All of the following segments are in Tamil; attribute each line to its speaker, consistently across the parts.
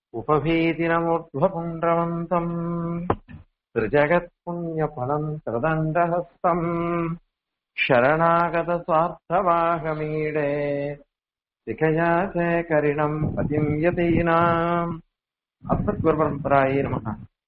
Speaker 1: उपभीतिनमूर्ध्वपुण्ड्रवन्तम् त्रिजगत्पुण्यफलम् त्रिदण्डहस्तम् शरणागतस्वार्थवाहमीडे शिखया च करिणम् पतिम् यतीनाम् அஸ்மத்குருபரம்பராயே நமக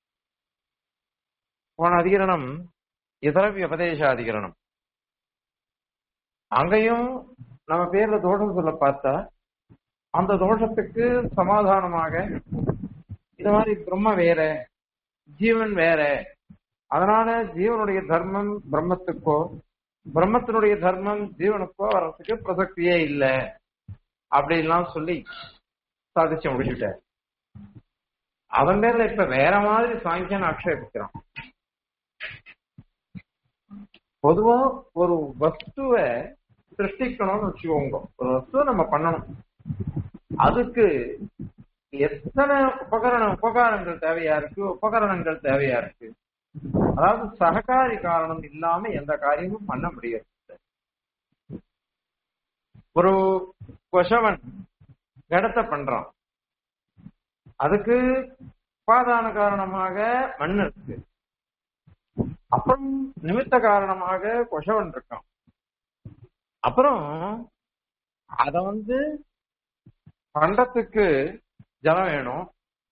Speaker 1: போன அதிகரணம் இதர விபதேச அதிகரணம் அங்கேயும் நம்ம பேர்ல தோஷம் சொல்ல பார்த்தா அந்த தோஷத்துக்கு சமாதானமாக இது மாதிரி பிரம்ம வேற ஜீவன் வேற அதனால ஜீவனுடைய தர்மம் பிரம்மத்துக்கோ பிரம்மத்தினுடைய தர்மம் ஜீவனுக்கோ வர்றதுக்கு பிரசக்தியே இல்லை அப்படின்லாம் சொல்லி சாதிச்சு முடிச்சுட்டார் அவன் பேர்ல இப்ப வேற மாதிரி சாங்கியன் ஆக்ஷேபிக்கிறான் பொதுவா ஒரு வஸ்துவை சிருஷ்டிக்கணும்னு வச்சுக்கோங்க ஒரு வஸ்துவை நம்ம பண்ணணும் அதுக்கு எத்தனை உபகரண உபகாரங்கள் தேவையா இருக்கு உபகரணங்கள் தேவையா இருக்கு அதாவது சககாரி காரணம் இல்லாம எந்த காரியமும் பண்ண முடியாது ஒரு கொஷவன் கடத்தை பண்றான் அதுக்கு உபாதான காரணமாக மண் இருக்கு அப்புறம் நிமித்த காரணமாக கொஷவன் இருக்கான் அப்புறம் அத வந்து பண்டத்துக்கு ஜலம் வேணும்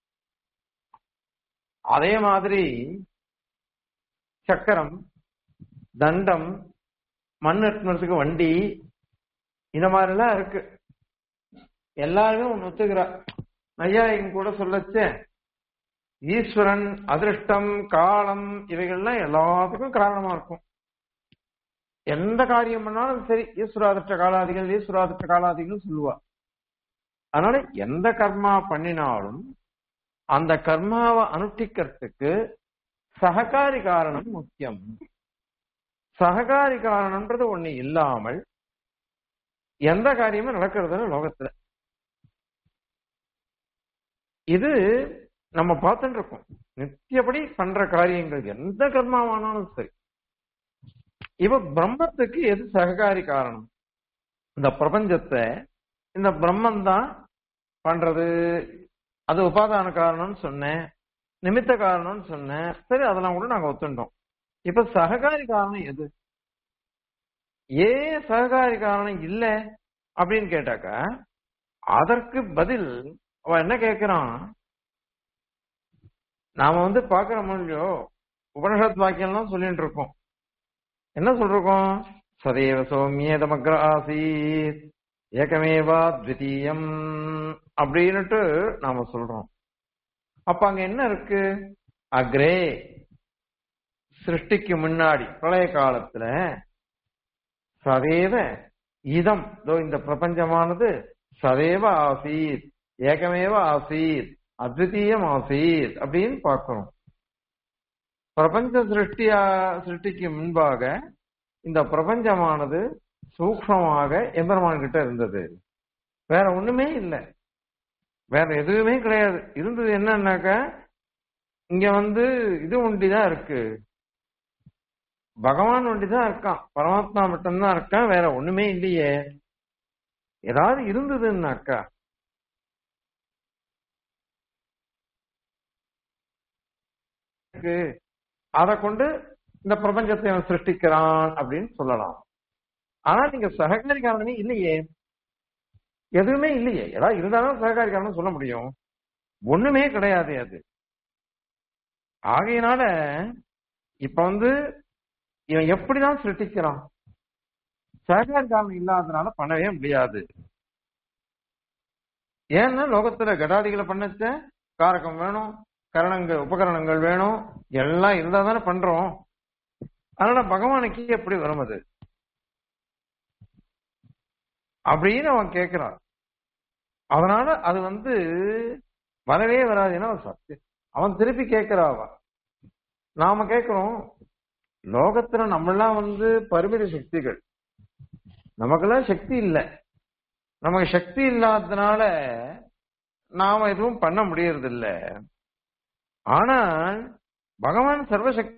Speaker 1: அதே மாதிரி சக்கரம் தண்டம் மண் எட்டுனதுக்கு வண்டி இந்த மாதிரி எல்லாம் இருக்கு எல்லாருமே ஒன்னு ஒத்துக்கிறா நையாயிகம் கூட சொல்லச்சே ஈஸ்வரன் அதிருஷ்டம் காலம் இவைகள்லாம் எல்லாத்துக்கும் காரணமா இருக்கும் எந்த காரியம் பண்ணாலும் சரி ஈஸ்வராதிருஷ்ட காலாதிகள் ஈஸ்வராதிருஷ்ட காலாதிகள் சொல்லுவா அதனால எந்த கர்மா பண்ணினாலும் அந்த கர்மாவை அனுஷ்டிக்கிறதுக்கு சககாரி காரணம் முக்கியம் சககாரி காரணம்ன்றது ஒண்ணு இல்லாமல் எந்த காரியமும் நடக்கிறதுன்னு லோகத்துல இது நம்ம பார்த்துட்டு இருக்கோம் நித்தியப்படி பண்ற காரியங்கள் எந்த கர்மாவானாலும் சரி இப்ப பிரம்மத்துக்கு எது சககாரி காரணம் இந்த பிரபஞ்சத்தை இந்த பிரம்மன் தான் பண்றது அது உபாதான காரணம்னு சொன்னேன் நிமித்த காரணம்னு சொன்னேன் சரி அதெல்லாம் கூட நாங்க ஒத்துட்டோம் இப்ப சககாரி காரணம் எது ஏன் சககாரி காரணம் இல்ல அப்படின்னு கேட்டாக்கா அதற்கு பதில் அவன் என்ன கேட்கிறான் நாம வந்து பாக்குறோம் இல்லையோ உபனிஷத் வாக்கியம்லாம் சொல்லிட்டு இருக்கோம் என்ன சொல்றோம் சதேவ சௌமியேதமக்ர ஆசீத் ஏகமேவா த்விதீயம் அப்படின்னுட்டு நாம சொல்றோம் அப்ப அங்க என்ன இருக்கு அக்ரே சிருஷ்டிக்கு முன்னாடி பிரளய காலத்துல சதேவ இதம் இந்த பிரபஞ்சமானது சதேவ ஆசீத் ஏகமேவ ஆசீத் அத்விதீயம் ஆசீத் அப்படின்னு பார்க்கிறோம் பிரபஞ்ச சிருஷ்டியா சிருஷ்டிக்கு முன்பாக இந்த பிரபஞ்சமானது சூக்மமாக எம்பெருமான் கிட்ட இருந்தது வேற ஒண்ணுமே இல்லை வேற எதுவுமே கிடையாது இருந்தது என்னன்னாக்க இங்க வந்து இது ஒண்டிதான் இருக்கு பகவான் ஒண்டிதான் இருக்கான் பரமாத்மா மட்டும்தான் இருக்கான் வேற ஒண்ணுமே இல்லையே ஏதாவது இருந்ததுன்னாக்கா அதை கொண்டு இந்த பிரபஞ்சத்தை அவன் சிருஷ்டிக்கிறான் அப்படின்னு சொல்லலாம் ஆனா நீங்க சககாரி காரணமே இல்லையே எதுவுமே இல்லையே ஏதாவது இருந்தாலும் சககாரி காரணம் சொல்ல முடியும் ஒண்ணுமே கிடையாது அது ஆகையினால இப்ப வந்து இவன் எப்படிதான் சிருஷ்டிக்கிறான் சககாரி காரணம் இல்லாததுனால பண்ணவே முடியாது ஏன்னா லோகத்துல கடாதிகளை பண்ணச்ச காரகம் வேணும் கரணங்கள் உபகரணங்கள் வேணும் எல்லாம் இருந்தா தானே பண்றோம் அதனால பகவானுக்கு எப்படி வரும் அது அப்படின்னு அவன் கேட்கிறான் அதனால அது வந்து வரவே வராது ஏன்னா சத்தியம் அவன் திருப்பி கேட்கிறாவ நாம கேட்கிறோம் லோகத்துல நம்மளாம் வந்து பரிமித சக்திகள் நமக்கெல்லாம் சக்தி இல்லை நமக்கு சக்தி இல்லாததுனால நாம எதுவும் பண்ண முடியறது இல்லை ஆனால் பகவான் சர்வசக்தி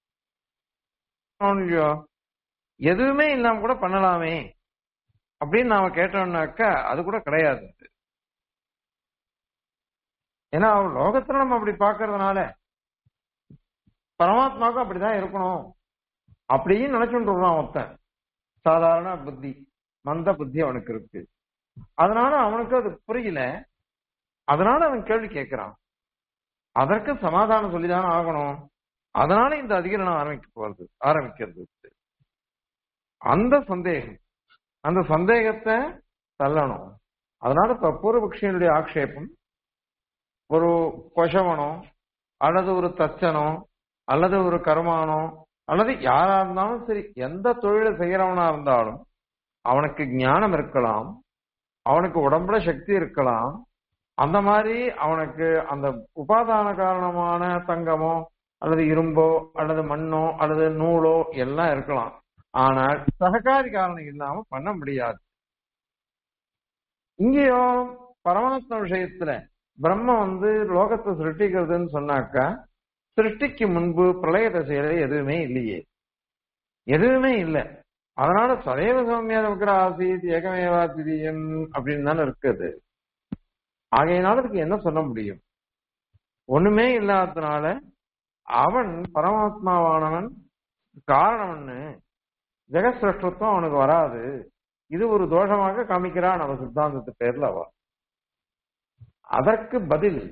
Speaker 1: எதுவுமே இல்லாம கூட பண்ணலாமே அப்படின்னு நாம கேட்டோம்னாக்கா அது கூட கிடையாது ஏன்னா லோகத்துல நம்ம அப்படி பாக்குறதுனால பரமாத்மாவுக்கும் அப்படிதான் இருக்கணும் அப்படின்னு நினைச்சுட்டு இருக்கான் ஒருத்தன் சாதாரண புத்தி மந்த புத்தி அவனுக்கு இருக்கு அதனால அவனுக்கு அது புரியல அதனால அவன் கேள்வி கேட்கிறான் அதற்கு சமாதானம் சொல்லிதானே ஆகணும் அதனால இந்த அதிகரணம் ஆரம்பிக்க போறது ஆரம்பிக்கிறது அந்த சந்தேகம் அந்த சந்தேகத்தை தள்ளணும் அதனால இப்ப பூர்வபக்ஷியனுடைய ஆக்ஷேபம் ஒரு கொஷவனோ அல்லது ஒரு தச்சனோ அல்லது ஒரு கர்மானோ அல்லது யாரா இருந்தாலும் சரி எந்த தொழிலை செய்யறவனா இருந்தாலும் அவனுக்கு ஞானம் இருக்கலாம் அவனுக்கு உடம்புல சக்தி இருக்கலாம் அந்த மாதிரி அவனுக்கு அந்த உபாதான காரணமான தங்கமோ அல்லது இரும்போ அல்லது மண்ணோ அல்லது நூலோ எல்லாம் இருக்கலாம் ஆனால் சககாரி காரணம் இல்லாம பண்ண முடியாது இங்கேயோ பரமாத்ம விஷயத்துல பிரம்ம வந்து லோகத்தை சிருஷ்டிக்கிறதுன்னு சொன்னாக்கா சிருஷ்டிக்கு முன்பு பிரளய தசையில எதுவுமே இல்லையே எதுவுமே இல்லை அதனால சதைவ சௌமியாத இருக்கிற ஆசீத் ஏகமேவா திரியம் அப்படின்னு தானே இருக்குது ஆகையினால அதுக்கு என்ன சொல்ல முடியும் ஒண்ணுமே இல்லாததுனால அவன் பரமாத்மாவானவன் காரணம்னு ஜெகசிரஷ்டத்துவம் அவனுக்கு வராது இது ஒரு தோஷமாக காமிக்கிறான் நம்ம சித்தாந்தத்து பேர்ல அவ அதற்கு பதில்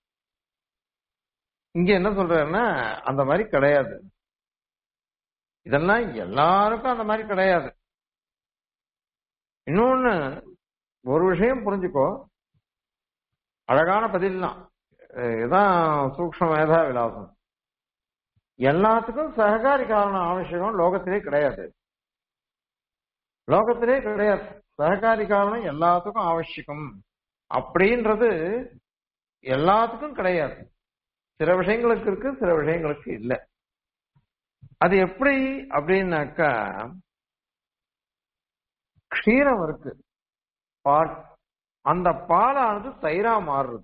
Speaker 1: இங்க என்ன சொல்றாருன்னா அந்த மாதிரி கிடையாது இதெல்லாம் எல்லாருக்கும் அந்த மாதிரி கிடையாது இன்னொன்னு ஒரு விஷயம் புரிஞ்சுக்கோ அழகான பதில் தான் இதுதான் சூக்ம மேதா விலாசம் எல்லாத்துக்கும் சககாரி காரணம் அவசியம் லோகத்திலே கிடையாது லோகத்திலே கிடையாது சககாரி காரணம் எல்லாத்துக்கும் அவசியம் அப்படின்றது எல்லாத்துக்கும் கிடையாது சில விஷயங்களுக்கு இருக்கு சில விஷயங்களுக்கு இல்லை அது எப்படி அப்படின்னாக்கா க்ஷீரம் இருக்கு பால் அந்த பாலானது தயிரா மாறுறது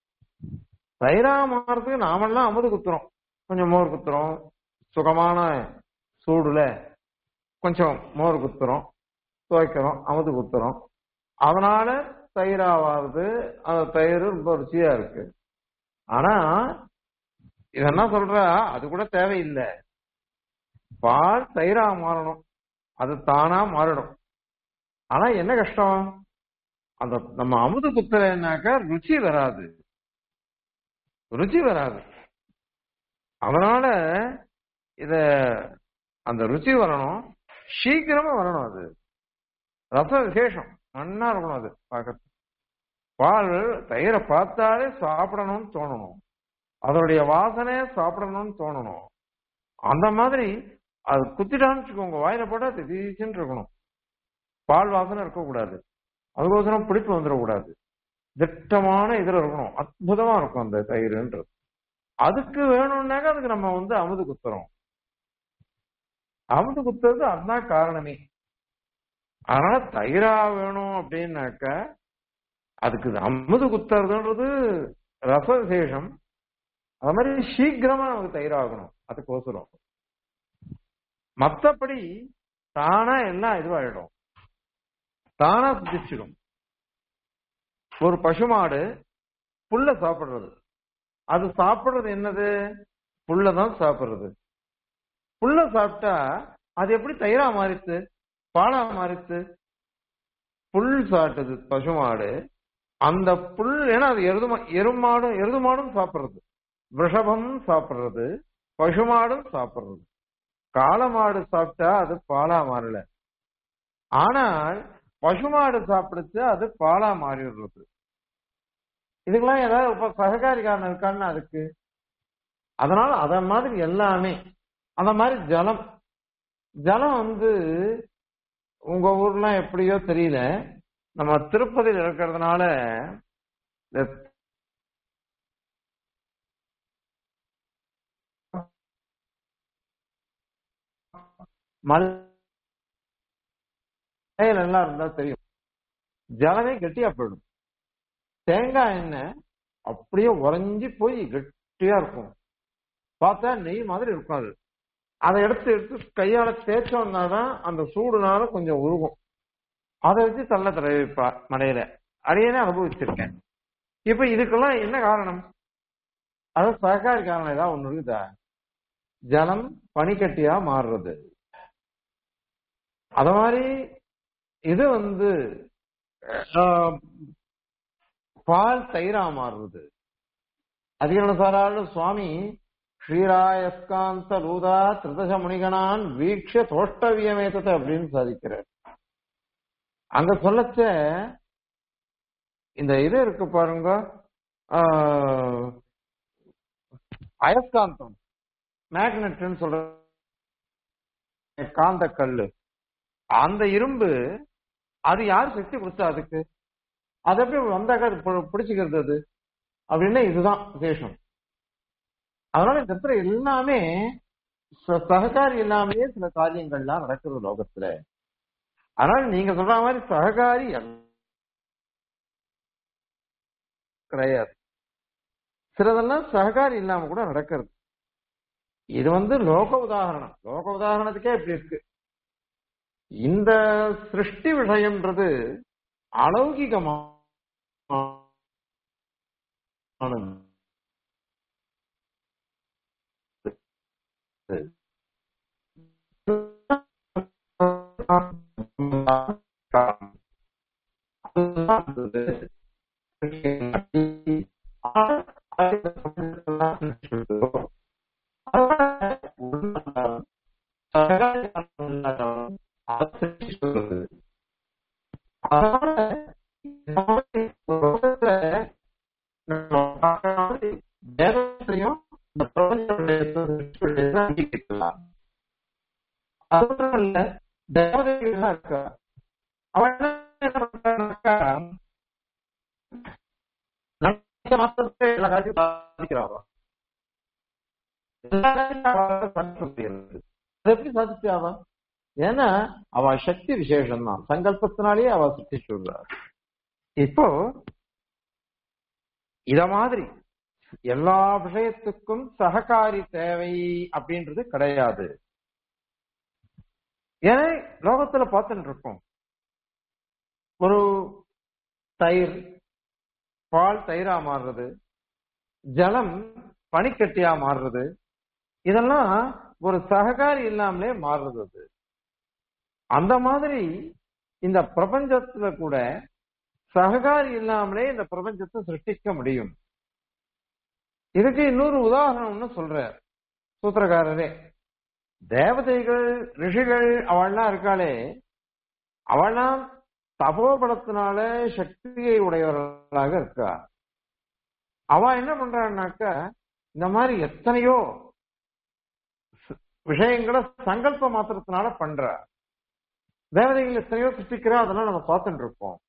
Speaker 1: தயிரா மாறுறதுக்கு நாமெல்லாம் அமுது குத்துறோம் கொஞ்சம் மோர் குத்துறோம் சுகமான சூடுல கொஞ்சம் மோர் குத்துறோம் துவைக்கிறோம் அமுது குத்துறோம் அதனால தயிராவாது அந்த தயிர் ரொம்ப ருச்சியா இருக்கு ஆனா என்ன சொல்ற அது கூட தேவையில்லை பால் தயிரா மாறணும் அது தானா மாறிடும் ஆனா என்ன கஷ்டம் அந்த நம்ம அமுது குத்துறனாக்கா ருச்சி வராது ருச்சி வராது அதனால இத அந்த ருச்சி வரணும் சீக்கிரமா வரணும் அது ரச விசேஷம் நன்னா இருக்கணும் அது பார்க்கறது பால் தயிரை பார்த்தாலே சாப்பிடணும்னு தோணணும் அதனுடைய வாசனை சாப்பிடணும்னு தோணணும் அந்த மாதிரி அது குத்திட்டான்னு வச்சுக்கோங்க வாயில போட்டா திடீர்னு இருக்கணும் பால் வாசனை இருக்கக்கூடாது அதுக்கோசரம் பிடிப்பு வந்துடக்கூடாது திட்டமான இதுல இருக்கணும் அற்புதமா இருக்கும் அந்த தயிர்ன்றது அதுக்கு வேணும்னாக்க அதுக்கு நம்ம வந்து அமுது குத்துறோம் அமுது குத்துறது அதுதான் காரணமே அதனால தயிரா வேணும் அப்படின்னாக்க அதுக்கு அமுது குத்துறதுன்றது ரச விசேஷம் அது மாதிரி சீக்கிரமா நமக்கு தயிராகணும் அதுக்கோசரம் மத்தபடி தானா எல்லாம் இதுவாயிடும் தானா குதிச்சிடும் ஒரு பசுமாடு புல்ல சாப்பிடுறது அது சாப்பிடுறது என்னது புல்லதான் சாப்பிடுறது புல்ல சாப்பிட்டா அது எப்படி தயிரா மாறித்து பாலா மாறித்து புல் சாப்பிட்டது பசுமாடு அந்த புல் ஏன்னா அது எருதுமா எருமாடும் எருதுமாடும் சாப்பிடுறது விஷபம் சாப்பிடுறது பசுமாடும் சாப்பிடுறது காளமாடு சாப்பிட்டா அது பாலா மாறல ஆனால் பசுமாடு சாப்பிடுச்சு அது பாலா மாறிடுறது இதுக்கெல்லாம் ஏதாவது இப்ப சககாரி காரணம் இருக்கான்னு அதுக்கு அதனால அத மாதிரி எல்லாமே அந்த மாதிரி ஜலம் ஜலம் வந்து உங்க ஊர்லாம் எப்படியோ தெரியல நம்ம திருப்பதியில் இருக்கிறதுனால இந்த மலையில எல்லாம் இருந்தா தெரியும் ஜலமே கெட்டியா போயிடும் தேங்காய் எண்ணெய் அப்படியே உறைஞ்சி போய் கெட்டியா இருக்கும் பார்த்தா நெய் மாதிரி இருக்கும் அது அதை எடுத்து எடுத்து கையால தேய்ச்சோம்னா தான் அந்த சூடுனால கொஞ்சம் உருகும் அதை வச்சு தள்ள தடவிப்பா மலையில அதையே அனுபவிச்சிருக்கேன் இப்ப இதுக்கெல்லாம் என்ன காரணம் அதாவது சககாரி காரணம் ஏதாவது ஒண்ணு இருக்குதா ஜலம் பனிக்கட்டியா மாறுறது அத மாதிரி இது வந்து ஆஹ், பால் தயிரா மாறுறது அதிகரணசாரால் சுவாமி ஸ்ரீராயஸ்காந்த ரூதா திருதச முனிகனான் வீக்ஷ தோஷ்டவியமேத்தத்தை அப்படின்னு சாதிக்கிறார் அங்க சொல்லச்ச இந்த இது இருக்கு பாருங்க ஆஹ், அயஸ்காந்தம் மேக்னெட்னு சொல்ற காந்த கல்லு அந்த இரும்பு அது யார் சக்தி கொடுத்தா அதுக்கு அது எப்படி வந்தாக்க அது பு- பிடிச்சுக்கிறது அது அப்படின்னா இதுதான் விசேஷம் அதனால இந்த இடத்துல எல்லாமே ச- சககாரி இல்லாமலே சில காரியங்கள்லாம் நடக்குது லோகத்துல அதனால நீங்க சொல்ற மாதிரி சககாரி எல்லாம் கிடையாது சிலதெல்லாம் சககாரி இல்லாம கூட நடக்கிறது இது வந்து லோக உதாரணம் லோக உதாரணத்துக்கே இப்படி இருக்கு இந்த சிருஷ்டி விஷயம்ன்றது அலௌகிகமானது வேதத்தையும் இந்த பிரபஞ்சத்துடைய அங்கீகரிக்கலாம் அது இல்ல தேவதைகள்லாம் இருக்கா அவன் என்ன பண்றான்னாக்கா நம்ம மாத்திரத்தை எல்லா காரியத்தையும் சாதிக்கிறாவா எல்லா காரியத்தையும் அவளால சாதிக்க முடியாது அது எப்படி சாதிச்சாவா ஏன்னா அவ சக்தி விசேஷம் தான் சங்கல்பத்தினாலேயே அவ சுத்தி சொல்றார் இப்போ இத மாதிரி எல்லா விஷயத்துக்கும் சககாரி தேவை அப்படின்றது கிடையாது ஏன்னா லோகத்துல பார்த்துட்டு இருக்கோம் ஒரு தயிர் பால் தயிரா மாறுறது ஜலம் பனிக்கட்டியா மாறுறது இதெல்லாம் ஒரு சககாரி இல்லாமலே மாறுறது அது அந்த மாதிரி இந்த பிரபஞ்சத்துல கூட சககாரி இல்லாமலே இந்த பிரபஞ்சத்தை சிருஷ்டிக்க முடியும் இதுக்கு இன்னொரு உதாரணம்னு சொல்றார் சூத்திரக்காரரே தேவதைகள் ரிஷிகள் அவள்லாம் இருக்காளே அவள்லாம் தபோபலத்தினால சக்தியை உடையவர்களாக இருக்கா அவ என்ன பண்றான்னாக்கா இந்த மாதிரி எத்தனையோ ச- விஷயங்களை சங்கல்ப மாத்திரத்தினால பண்றா தேவதைகள் எத்தனையோ சிருஷ்டிக்கிறா அதெல்லாம் நம்ம பார்த்துட்டு இருக்கோம்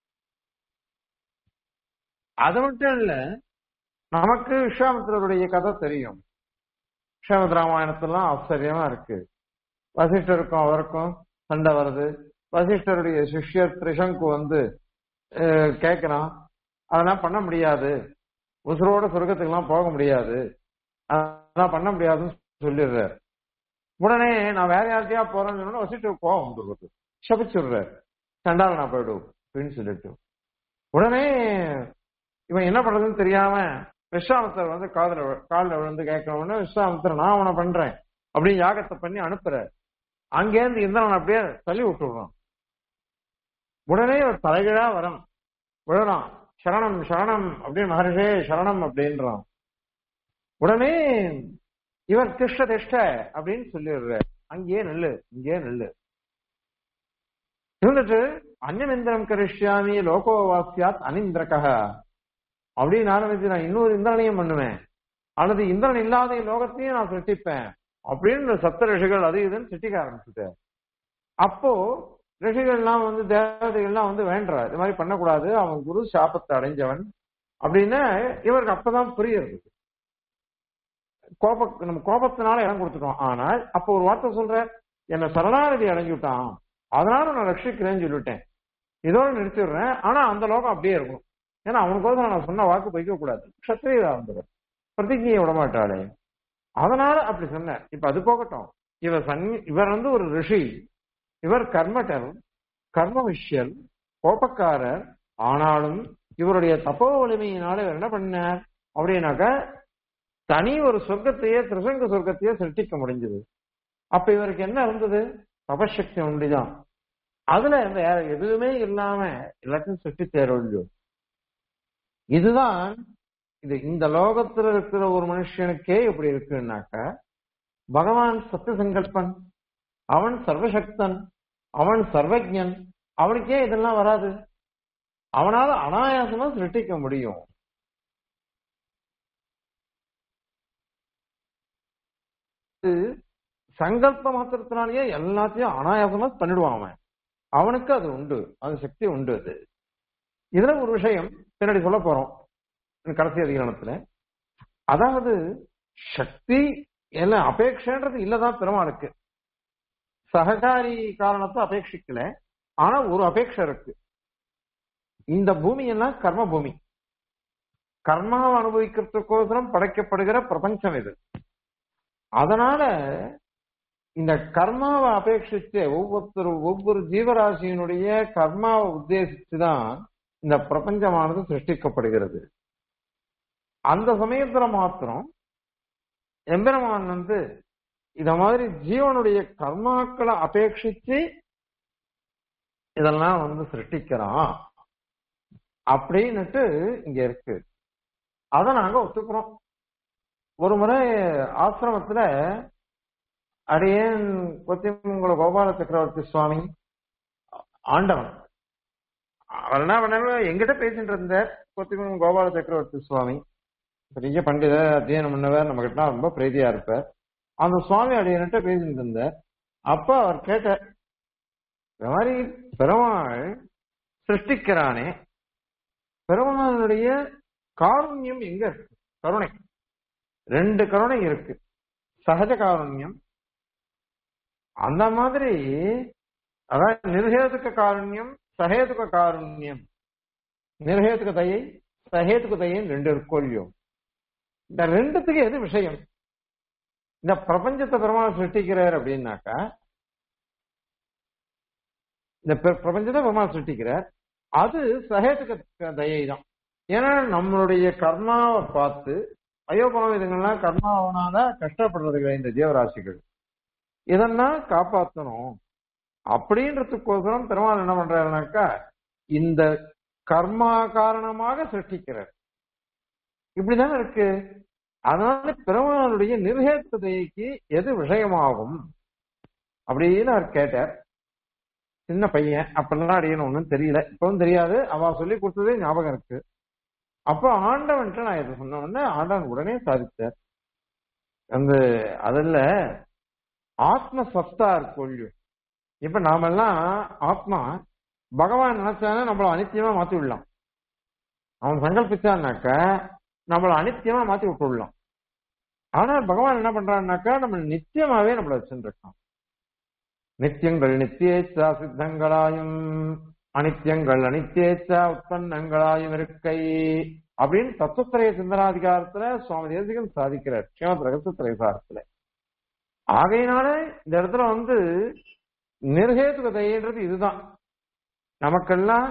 Speaker 1: அது மட்டும் இல்ல நமக்கு விஸ்வாமித்திரருடைய கதை தெரியும் விஸ்வாமித்திர ராமாயணத்தெல்லாம் ஆச்சரியமா இருக்கு வசிஷ்டருக்கும் அவருக்கும் சண்டை வருது வசிஷ்டருடைய சிஷ்யர் திரிசங்கு வந்து அஹ், கேட்கிறான் அதெல்லாம் பண்ண முடியாது உசுரோட சொர்க்கத்துக்குலாம் போக முடியாது அதெல்லாம் பண்ண முடியாதுன்னு சொல்லிடுறாரு உடனே நான் வேற யார்கிட்டயா போறேன்னு சொன்னா வசிஷ்டருக்கு கோவம் வந்துடுறது சபிச்சுடுறாரு சண்டால நான் போயிடுவோம் அப்படின்னு சொல்லிட்டு உடனே இவன் என்ன பண்றதுன்னு தெரியாம விஸ்வாமித்தர் வந்து காதுல வி- கால்ல விழுந்து கேட்கணும்னு விஸ்வாமித்தர் நான் அவனை பண்றேன் அப்படின்னு யாகத்தை பண்ணி அனுப்புற அங்கேருந்து இந்திரன் அப்படியே தள்ளி விட்டுடுறான் உடனே ஒரு தலைகீழா வரான் விழறான் சரணம் சரணம் அப்படின்னு மகர்ஷே சரணம் அப்படின்றான் உடனே இவர் திஷ்ட திஷ்ட அப்படின்னு சொல்லிடுற அங்கேயே நெல்லு இங்கேயே நெல்லு இருந்துட்டு அந்நமிந்திரம் கரிஷ்யாமி லோகோவாசியாத் அனிந்திரகா அப்படின்னு ஆரம்பிச்சு நான் இன்னொரு இந்திரனையும் பண்ணுவேன் அல்லது இந்திரன் இல்லாத லோகத்தையும் நான் சிருஷ்டிப்பேன் அப்படின்னு இந்த சப்த ரிஷிகள் அது இதுன்னு சிருஷ்டிக்க ஆரம்பிச்சுட்டு அப்போ ரிஷிகள்லாம் வந்து தேவதைகள்லாம் வந்து வேண்டா இது மாதிரி பண்ணக்கூடாது அவன் குரு சாபத்தை அடைஞ்சவன் அப்படின்னு இவருக்கு அப்பதான் புரியுது கோப நம்ம கோபத்தினால இடம் கொடுத்துட்டோம் ஆனால் அப்ப ஒரு வார்த்தை சொல்ற என்ன சரணாகதி அடைஞ்சு விட்டான் அதனால நான் ரட்சிக்கிறேன்னு சொல்லிவிட்டேன் இதோட நிறுத்திடுறேன் ஆனா அந்த லோகம் அப்படியே இருக்கும் ஏன்னா அவனுக்கோசரம் நான் சொன்ன வாக்கு பொய்க்க கூடாது கஷத்திரியதா இருந்தவர் பிரதிஜையை விட மாட்டாளே அதனால அப்படி சொன்னேன் இப்ப அது போகட்டும் இவர் சன் இவர் வந்து ஒரு ரிஷி இவர் கர்மட்டர் கர்ம விஷயல் கோபக்காரர் ஆனாலும் இவருடைய தப்போ வலிமையினால இவர் என்ன பண்ணார் அப்படின்னாக்க தனி ஒரு சொர்க்கத்தையே திரிசங்க சொர்க்கத்தையே சிருஷ்டிக்க முடிஞ்சது அப்ப இவருக்கு என்ன இருந்தது தபசக்தி ஒன்றிதான் அதுல வேற எதுவுமே இல்லாம எல்லாத்தையும் சிருஷ்டித்தேரொழியோ இதுதான் இது இந்த லோகத்துல இருக்கிற ஒரு மனுஷனுக்கே இப்படி இருக்குன்னாக்க பகவான் சத்திய சங்கல்பன் அவன் சர்வசக்தன் அவன் சர்வஜன் அவனுக்கே இதெல்லாம் வராது அவனால அனாயாசமா சிருஷ்டிக்க முடியும் சங்கல்ப மாத்திரத்தினாலேயே எல்லாத்தையும் அனாயாசமா பண்ணிடுவான் அவன் அவனுக்கு அது உண்டு அது சக்தி உண்டு அது இதுல ஒரு விஷயம் பின்னாடி சொல்ல போறோம் கடைசி அதிகாரத்துல அதாவது சக்தி எல்லாம் அபேட்சன்றது இல்லதான் பெருமாளுக்கு சககாரி காரணத்தை அபேட்சிக்கல ஆனா ஒரு அபேட்சை இருக்கு இந்த பூமி எல்லாம் கர்ம பூமி கர்மாவை அனுபவிக்கிறதுக்கோசரம் படைக்கப்படுகிற பிரபஞ்சம் இது அதனால இந்த கர்மாவை அபேட்சிச்சு ஒவ்வொருத்தர் ஒவ்வொரு ஜீவராசியினுடைய கர்மாவை உத்தேசிச்சுதான் இந்த பிரபஞ்சமானது சிருஷ்டிக்கப்படுகிறது அந்த சமயத்துல மாத்திரம் எம்பெருமான் வந்து இத மாதிரி ஜீவனுடைய கர்மாக்களை அபேட்சிச்சு இதெல்லாம் வந்து சிருஷ்டிக்கிறான் அப்படின்னுட்டு இங்க இருக்கு அத நாங்க ஒத்துக்கிறோம் ஒரு முறை ஆசிரமத்துல அடியேன் கொத்திமங்கல கோபால சக்கரவர்த்தி சுவாமி ஆண்டவன் அவர் என்ன பண்ண எங்கிட்ட பேசிட்டு இருந்தார் கொத்திமங்கலம் கோபால சக்கரவர்த்தி சுவாமி பெரிய பண்டித அத்தியனம் பண்ணவர் நம்ம கிட்ட ரொம்ப பிரீதியா இருப்பார் அந்த சுவாமி அடியன்ட்ட பேசிட்டு இருந்தார் அப்ப அவர் கேட்டார் இந்த மாதிரி பெருமாள் சிருஷ்டிக்கிறானே பெருமாளுடைய காருண்யம் எங்க இருக்கு கருணை ரெண்டு கருணை இருக்கு சகஜ காருண்யம் அந்த மாதிரி அதாவது நிர்ஹேதுக்க காருண்யம் சகேதுக்க காருண்யம் நிர்ஹேதுக்க தயை சகேதுக்க தயைன்னு ரெண்டு இருக்கோல்லையோ இந்த ரெண்டுத்துக்கு எது விஷயம் இந்த பிரபஞ்சத்தை பெருமாள் சிருஷ்டிக்கிறார் அப்படின்னாக்கா இந்த பிரபஞ்சத்தை பெருமாள் சிருஷ்டிக்கிறார் அது சகேதுக்க தயை தான் ஏன்னா நம்மளுடைய கர்மாவை பார்த்து அயோபரம் இதுங்கெல்லாம் கர்மாவனால கஷ்டப்படுறதுங்க இந்த ஜீவராசிகள் இதெல்லாம் காப்பாற்றணும் அப்படின்றதுக்கோசரம் பெருமாள் என்ன பண்றாருனாக்கா இந்த கர்மா காரணமாக சிருஷ்டிக்கிறார் இப்படிதானே இருக்கு அதனால பெருமாளுடைய நிர்ஹேத்துதைக்கு எது விஷயமாகும் அப்படின்னு அவர் கேட்டார் சின்ன பையன் அப்பெல்லாம் அடியணும் ஒன்றும் தெரியல இப்பவும் தெரியாது அவ சொல்லி கொடுத்ததே ஞாபகம் இருக்கு அப்ப ஆண்டவன்ட்டு நான் இதை சொன்ன உடனே ஆண்டவன் உடனே சாதித்தார் அந்த அதுல ஆத்ம சத்தா இருக்கும் இப்ப நாமெல்லாம் ஆத்மா பகவான் நினைச்சானே நம்மள அனித்தியமா மாத்தி விடலாம் அவன் சங்கல்பிச்சான்னாக்க நம்மள அனித்தியமா மாத்தி விட்டு விடலாம் ஆனா பகவான் என்ன பண்றான்னாக்கா நம்ம நித்தியமாவே நம்மள வச்சுருக்கான் நித்தியங்கள் நித்தியேச்சா சித்தங்களாயும் அனித்தியங்கள் அனித்தியேச்சா உற்பத்தங்களாயும் இருக்கை அப்படின்னு தத்துவத்திரைய சிந்தனாதிகாரத்துல சுவாமி தேசிகன் சாதிக்கிறார் ஸ்ரீமத் ரகசியத்திரை சாரத்துல ஆகையினால இந்த இடத்துல வந்து நிர்ஹேதுக தயன்றது இதுதான் நமக்கெல்லாம்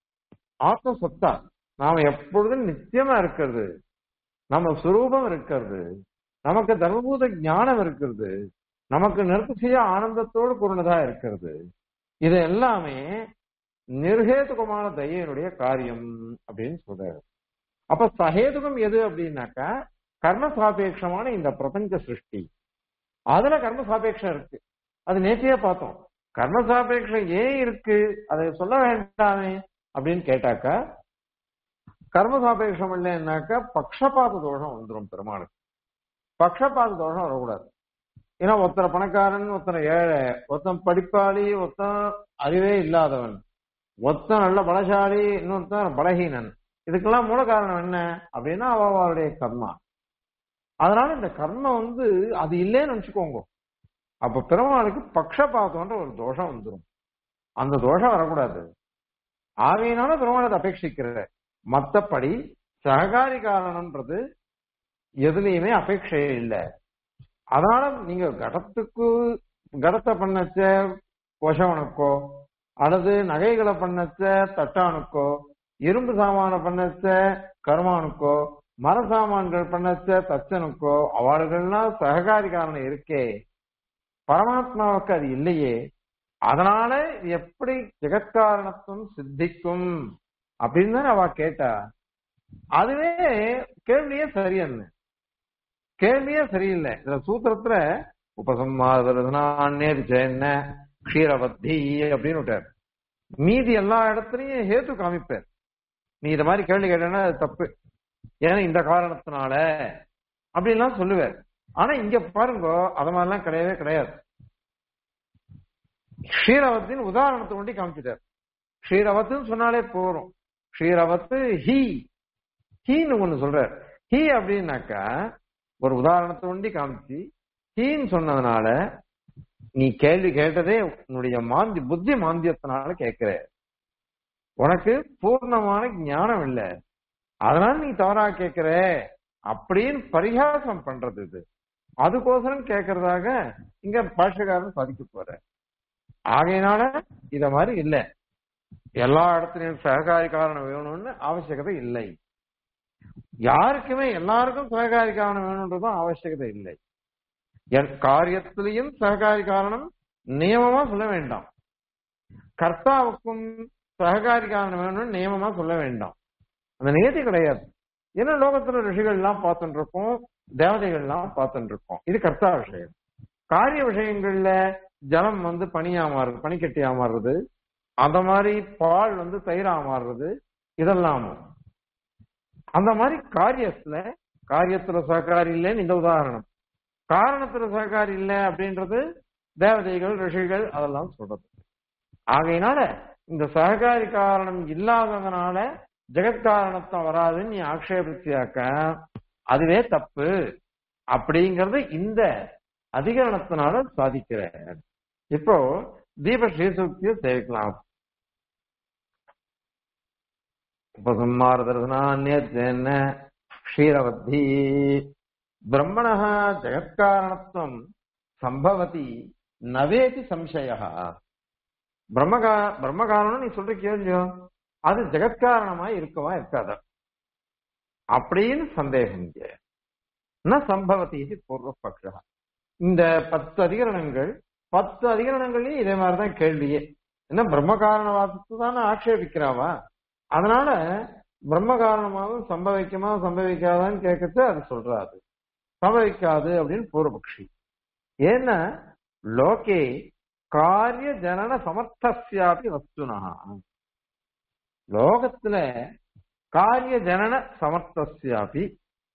Speaker 1: ஆத்ம சொத்தா நாம எப்பொழுதும் நித்தியமா இருக்கிறது நம்ம சுரூபம் இருக்கிறது நமக்கு தர்மபூத ஞானம் இருக்கிறது நமக்கு நிறுத்திய ஆனந்தத்தோடு கூறினதா இருக்கிறது இது எல்லாமே நிர்ஹேதுகமான தயனுடைய காரியம் அப்படின்னு சொல்றாரு அப்ப சஹேதுகம் எது அப்படின்னாக்கா கர்ம சாபேட்சமான இந்த பிரபஞ்ச சிருஷ்டி அதுல கர்ம சாபேட்சம் இருக்கு அது நேற்றையே பார்த்தோம் கர்ம சாபேட்சம் ஏன் இருக்கு அதை சொல்ல வேண்டாமே அப்படின்னு கேட்டாக்கா கர்ம சாபேட்சம் இல்லைன்னாக்கா பக்ஷபாத தோஷம் வந்துடும் பெருமாளுக்கு பக்ஷபாத தோஷம் வரக்கூடாது ஏன்னா ஒருத்தர பணக்காரன் ஒருத்தனை ஏழை ஒருத்தன் படிப்பாளி ஒருத்தன் அறிவே இல்லாதவன் ஒருத்தன் நல்ல பலசாலி இன்னொருத்தன் பலகீனன் இதுக்கெல்லாம் மூல காரணம் என்ன அப்படின்னா அவளுடைய கர்மா அதனால இந்த கர்மம் வந்து அது இல்லைன்னு நினைச்சுக்கோங்க அப்ப பெருமாளுக்கு பக்ஷபாதம்ன்ற ஒரு தோஷம் வந்துடும் அந்த தோஷம் வரக்கூடாது ஆகையினால பெருமாள் அதை அபேட்சிக்கிற மத்தபடி சககாரி காரணம்ன்றது எதுலையுமே அபேட்சையே இல்லை அதனால நீங்க கடத்துக்கு கடத்தை பண்ணச்ச கொஷவனுக்கோ அல்லது நகைகளை பண்ணச்ச தட்டானுக்கோ இரும்பு சாமான பண்ணச்ச கருமானுக்கோ மர சாமான்கள் பண்ணச்ச தச்சனுக்கோ அவளுகள்லாம் சககாரி காரணம் இருக்கே பரமாத்மாவுக்கு அது இல்லையே அதனால இது எப்படி ஜெகத்காரணத்துவம் சித்திக்கும் அப்படின்னு தான் அவ கேட்டா அதுவே கேள்வியே சரியன்னு கேள்வியே சரியில்லை இதுல சூத்திரத்துல உபசம்மாதனான்னே என்ன க்ஷீரவத்தி அப்படின்னு விட்டார் மீதி எல்லா இடத்துலயும் ஹேத்து காமிப்பார் நீ இந்த மாதிரி கேள்வி கேட்டேன்னா அது தப்பு ஏன்னா இந்த காரணத்தினால அப்படின்லாம் சொல்லுவார் ஆனா இங்க பாருங்க அது மாதிரிலாம் கிடையவே கிடையாது க்ஷீரவத்தின் உதாரணத்தை கொண்டு காமிச்சிட்டார் க்ஷீரவத்துன்னு சொன்னாலே போறோம் க்ஷீரவத்து ஹி ஹீன்னு ஒண்ணு சொல்றார் ஹி அப்படின்னாக்கா ஒரு உதாரணத்தை கொண்டு காமிச்சு ஹீன்னு சொன்னதுனால நீ கேள்வி கேட்டதே உன்னுடைய மாந்தி புத்தி மாந்தியத்தினால கேட்கிற உனக்கு பூர்ணமான ஞானம் இல்ல அதனால நீ தவறா கேட்கிற அப்படின்னு பரிகாசம் பண்றது இது அதுக்கோசரம் கேட்கறதாக இங்க பாஷகாரன் சாதிக்க போற ஆகையினால இத மாதிரி இல்ல எல்லா இடத்துலயும் சககாரி காரணம் வேணும்னு அவசியகதை இல்லை யாருக்குமே எல்லாருக்கும் சககாரி காரணம் வேணும்ன்றதும் அவசியகதை இல்லை என் காரியத்திலையும் சககாரி காரணம் நியமமா சொல்ல வேண்டாம் கர்த்தாவுக்கும் சககாரி காரணம் வேணும்னு நியமமா சொல்ல வேண்டாம் அந்த நியதி கிடையாது ஏன்னா லோகத்துல ரிஷிகள் எல்லாம் பார்த்துட்டு இருக்கோம் தேவதைகள் எல்லாம் பார்த்துட்டு இருக்கோம் இது கர்த்தா விஷயம் காரிய விஷயங்கள்ல ஜலம் வந்து பனியா மாறுது பனிக்கட்டியா மாறுறது அந்த மாதிரி பால் வந்து தயிரா மாறுறது இதெல்லாம் அந்த மாதிரி காரியத்துல காரியத்துல சககாரி இல்லைன்னு இந்த உதாரணம் காரணத்துல சககாரி இல்லை அப்படின்றது தேவதைகள் ரிஷிகள் அதெல்லாம் சொல்றது ஆகையினால இந்த சககாரி காரணம் இல்லாததுனால ஜெகத்காரணத்தை வராதுன்னு நீ ஆக்ஷேபிச்சியாக்க அதுவே தப்பு அப்படிங்கறது இந்த அதிகரணத்தினால சாதிக்கிற இப்போ தீப ஸ்ரீசூக்தியை சேவிக்கலாம் உபசம்மாரதர்சனான்யத்தேன க்ஷீரவத்தி பிரம்மண ஜெகத்காரணத்துவம் சம்பவதி நவேதி சம்சய பிரம்மகா பிரம்மகாரணம் நீ சொல்ற கேள்வியோ அது ஜெகத்காரணமா இருக்கவா இருக்காதா அப்படின்னு சந்தேகம் இங்க ந சம்பவதி இது பூர்வபக்ஷ இந்த பத்து அதிகரணங்கள் பத்து அதிகரணங்களையும் இதே மாதிரிதான் கேள்வியே என்ன பிரம்ம காரணவாதத்தை தானே ஆக்ஷேபிக்கிறாவா அதனால பிரம்ம காரணமாகவும் சம்பவிக்குமா சம்பவிக்காதான்னு கேட்கறது அது சொல்றாது சம்பவிக்காது அப்படின்னு பூர்வபக்ஷி ஏன்னா லோகே காரிய ஜனன சமர்த்தசியாபி வஸ்துனா லோகத்துல காரிய ஜனன சமர்த்தசியாபி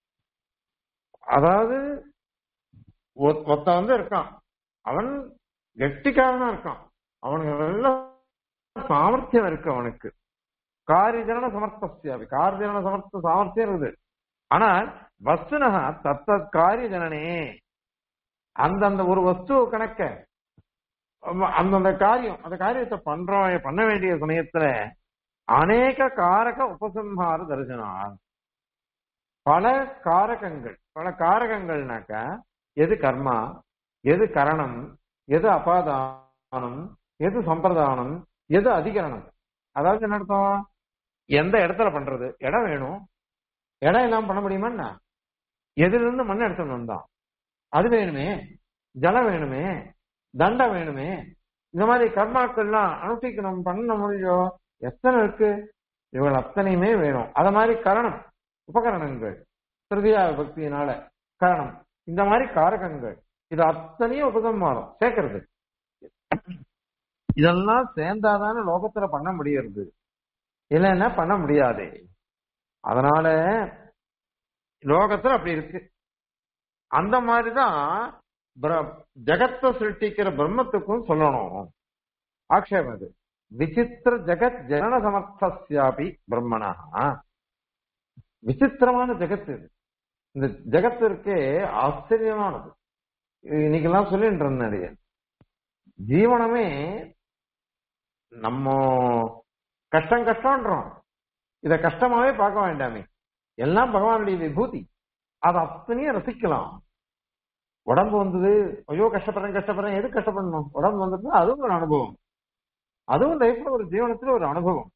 Speaker 1: அதாவது ஒருத்த வந்து இருக்கான் அவன் கெட்டிக்காரனா இருக்கான் அவனுக்கு நல்ல சாமர்த்தியம் இருக்கு அவனுக்கு காரியஜன சமர்த்தசியாபி காரியஜன சமர்த்த சாமர்த்தியம் இருக்குது ஆனால் வஸ்துனகா தத்த காரிய ஜனனே அந்தந்த ஒரு வஸ்து கணக்க அந்தந்த காரியம் அந்த காரியத்தை பண்றோம் பண்ண வேண்டிய சமயத்துல அநேக காரக உபசம்ஹார தரிசனா பல காரகங்கள் பல காரகங்கள்னாக்க எது கர்மா எது கரணம் எது அபாதானம் எது சம்பிரதானம் எது அதிகரணம் அதாவது என்ன அர்த்தம் எந்த இடத்துல பண்றது இடம் வேணும் இடம் எல்லாம் பண்ண முடியுமா எதுல இருந்து மண் எடுத்துட்டு வந்தான் அது வேணுமே ஜலம் வேணுமே தண்டம் வேணுமே இந்த மாதிரி கர்மாக்கள்லாம் அனுஷ்டிக்கணும் பண்ண முடியும் எத்தனை இருக்கு இவள் அத்தனையுமே வேணும் அத மாதிரி கரணம் உபகரணங்கள் திருதியா பக்தியினால கரணம் இந்த மாதிரி காரகங்கள் இது அத்தனையும் உபசம்மாரம் சேர்க்கறது இதெல்லாம் சேர்ந்தாதானே லோகத்துல பண்ண முடியறது இல்லைன்னா பண்ண முடியாது அதனால லோகத்துல அப்படி இருக்கு அந்த மாதிரிதான் ஜெகத்தை சிருஷ்டிக்கிற பிரம்மத்துக்கும் சொல்லணும் ஆக்ஷேபம் அது விசித்திர ஜெகத் ஜனன சமர்த்தசியாபி பிரம்மனா விசித்திரமான ஜெகத் இது இந்த ஜெகத்து இருக்கே ஆச்சரியமானது இன்னைக்கெல்லாம் சொல்லிட்டு இருந்தேன் ஜீவனமே நம்ம கஷ்டம் கஷ்டம்ன்றோம் இத கஷ்டமாவே பார்க்க வேண்டாமே எல்லாம் பகவானுடைய விபூதி அதை அத்தனையும் ரசிக்கலாம் உடம்பு வந்தது ஐயோ கஷ்டப்படுறேன் கஷ்டப்படுறேன் எது கஷ்டப்படணும் உடம்பு வந்தது அதுவும் ஒரு அனுபவம் அதுவும் லைஃப்ல ஒரு ஜீவனத்துல ஒரு அனுபவம்